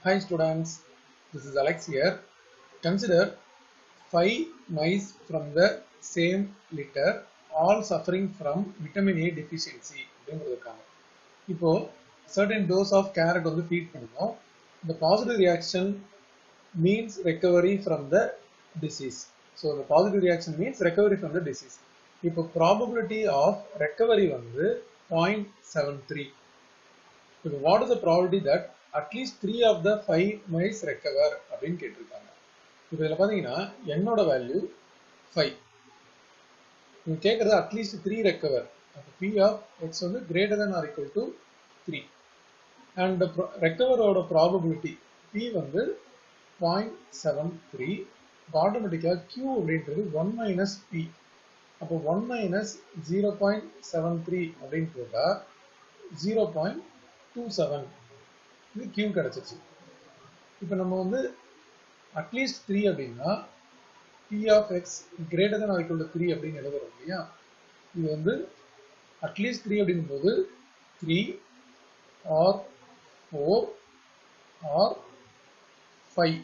Hi students, this is Alex here. Consider five mice from the same litter all suffering from vitamin A deficiency அப்படிங்கிறதுக்காங்க இப்போ certain dose of carrot வந்து feed பண்ணணும் the positive reaction means recovery from the disease so the positive reaction means recovery from the disease இப்போ probability of recovery வந்து 0.73 இப்போ what is the probability that at least three of the five mice recover அப்படின்னு கேட்டிருக்காங்க இப்போ இதில் பார்த்தீங்கன்னா என்னோட value five நீங்கள் கேட்குறது அட்லீஸ்ட் த்ரீ ரெக்கவர் அப்போ பி ஆஃப் எக்ஸ் வந்து greater than or equal to three and ரெக்கவரோட ப்ராபபிலிட்டி பி வந்து பாயிண்ட் செவன் த்ரீ ஆட்டோமேட்டிக்காக கியூ அப்படின்றது ஒன் மைனஸ் பி அப்போ one minus zero point seven three அப்படின்னு போட்டால் ஜீரோ பாயிண்ட் டூ செவன் இது கியூ கிடச்சிருச்சு இப்போ நம்ம வந்து அட்லீஸ்ட் த்ரீ அப்படின்னா P of X greater than or equal to three அப்படின்னு எழுதுறோம் இல்லையா இது வந்து அட்லீஸ்ட் த்ரீ அப்படிங்கும்போது three or four or five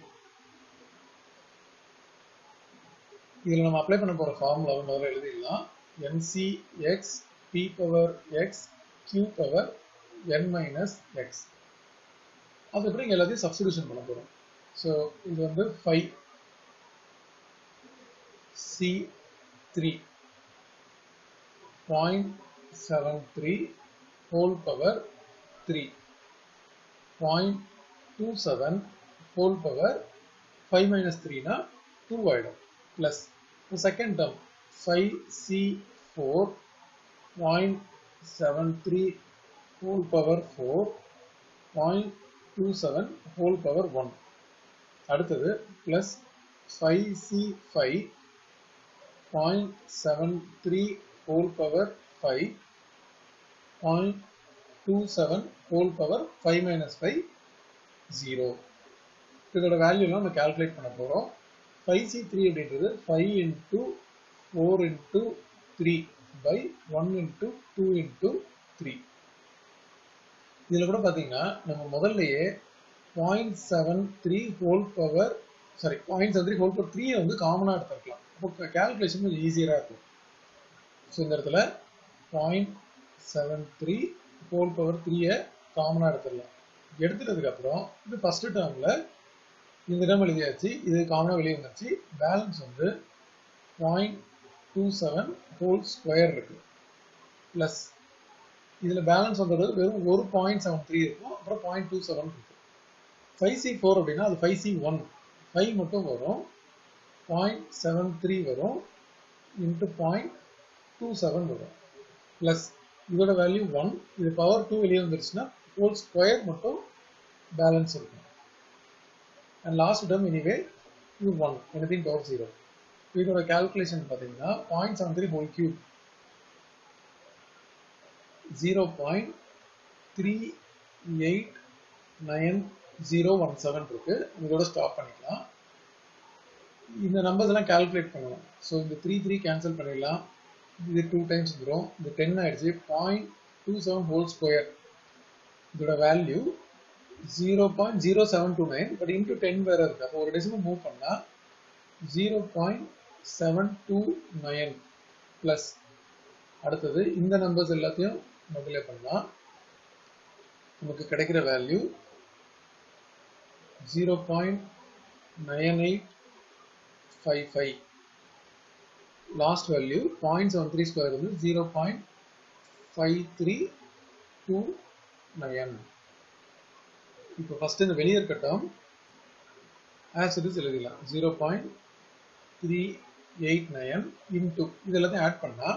இதில் நம்ம அப்ளை பண்ண போகிற ஃபார்முலாவை முதல்ல எழுதிடலாம் n C x p power x q power n minus x அது எப்படி இங்கே எல்லாத்தையும் சப்ஸ்டியூஷன் பண்ண போகிறோம் ஸோ இது வந்து five C three point seven three whole power three point two seven whole power five minus த்ரீனா டூ ஆகிடும் plus second term five C four point seven three whole power four point two seven whole power one அடுத்தது plus five C five point seven three whole power five point two seven whole power five minus five zero இதோட வேல்யூலாம் நம்ம calculate பண்ண போகிறோம் five C three அப்படின்றது five into four into three by one into two into three இதில் கூட பார்த்தீங்கன்னா நம்ம முதல்லையே point seven three whole power sorry point seven three whole power த்ரீயை வந்து காமனாக எடுத்துருக்கலாம் அப்போ கேல்குலேஷன் கொஞ்சம் ஈஸியராக இருக்கும் ஸோ இந்த இடத்துல point seven three whole power த்ரீயை காமனாக எடுத்துடலாம் எடுத்துட்டதுக்கு அப்புறம் இது ஃபர்ஸ்ட் டேர்மில் இந்த டேர்ம் எழுதியாச்சு இது காமனாக வெளியே வந்துருச்சு பேலன்ஸ் வந்து point two seven whole square இருக்கு ப்ளஸ் இதில் பேலன்ஸ் வந்தது வெறும் ஒரு பாயிண்ட் செவன் த்ரீ இருக்கும் அப்புறம் பாயிண்ட் டூ செவன் இருக்கும் ஃபைவ் சி ஃபோர் அப்படின்னா அது ஃபைவ் சி ஒன் ஃபைவ் மட்டும் வரும் பாயிண்ட் செவன் த்ரீ வரும் இன்ட்டு பாயிண்ட் டூ செவன் வரும் ப்ளஸ் இதோட வேல்யூ ஒன் இது பவர் டூ வெளியே வந்துருச்சுன்னா ஹோல் ஸ்கொயர் மட்டும் பேலன்ஸ் இருக்கும் அண்ட் லாஸ்ட் டேர்ம் எனிவே இது ஒன் எனத்திங் பவர் ஜீரோ இதோட கால்குலேஷன் பார்த்தீங்கன்னா point seven three whole cube zero point three eight nine zero one seven இருக்கு இதோட ஸ்டாப் பண்ணிக்கலாம் இந்த நம்பர்ஸ் எல்லாம் கால்குலேட் பண்ணலாம் ஸோ இந்த த்ரீ த்ரீ கேன்சல் பண்ணிடலாம் இது டூ டைம்ஸ் வந்துடும் இந்த டென் ஆயிடுச்சு point two seven whole square இதோட value zero point zero seven two nine but into ten வேற இருக்கு அப்போ ஒரு டெசிமல் மூவ் பண்ணால் zero point seven two nine plus அடுத்தது இந்த நம்பர்ஸ் எல்லாத்தையும் மல்டிப்ளை பண்ணால் நமக்கு கிடைக்கிற value zero point nine eight five five last value point seven three square வந்து zero point five three two nine இப்போ ஃபர்ஸ்ட் இந்த வெளியே இருக்க டேர்ம் ஆஸ் இட் இஸ் எழுதிடலாம் zero point three eight nine into இது எல்லாத்தையும் ஆட் பண்ணால்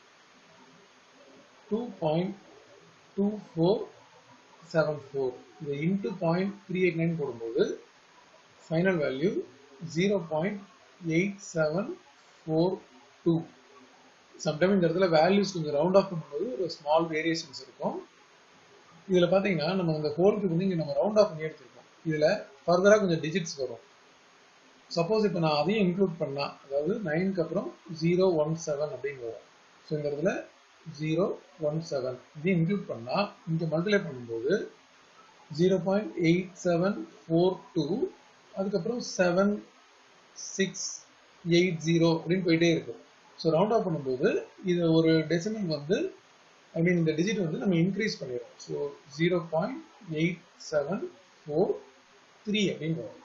two point two four seven four இது into point three eight nine போடும்போது final value zero point eight seven four two sometime இந்த இடத்துல values கொஞ்சம் round of பண்ணும்போது ஒரு ஸ்மால் வேரியேஷன்ஸ் இருக்கும் இதில் பார்த்தீங்கன்னா நம்ம இந்த ஹோலுக்கு வந்து இங்கே நம்ம ரவுண்ட் ஆஃப் பண்ணி எடுத்துருக்கோம் இதில் ஃபர்தராக கொஞ்சம் டிஜிட்ஸ் வரும் சப்போஸ் இப்போ நான் அதையும் இன்க்ளூட் பண்ணால் அதாவது நைனுக்கு அப்புறம் ஜீரோ ஒன் செவன் அப்படின்னு வரும் ஸோ இந்த இடத்துல ஜீரோ ஒன் செவன் இதையும் இன்க்ளூட் பண்ணால் இங்கே மல்டிப்ளை பண்ணும்போது zero point eight seven four two அதுக்கப்புறம் செவன் சிக்ஸ் எயிட் ஜீரோ அப்படின்னு போயிட்டே இருக்கு ஸோ ரவுண்ட் ஆஃப் பண்ணும்போது இது ஒரு டெசிமல் வந்து ஐ மீன் இந்த டிஜிட் வந்து நம்ம இன்க்ரீஸ் பண்ணிடுறோம் so zero point eight seven four three அப்படின்னு வரும்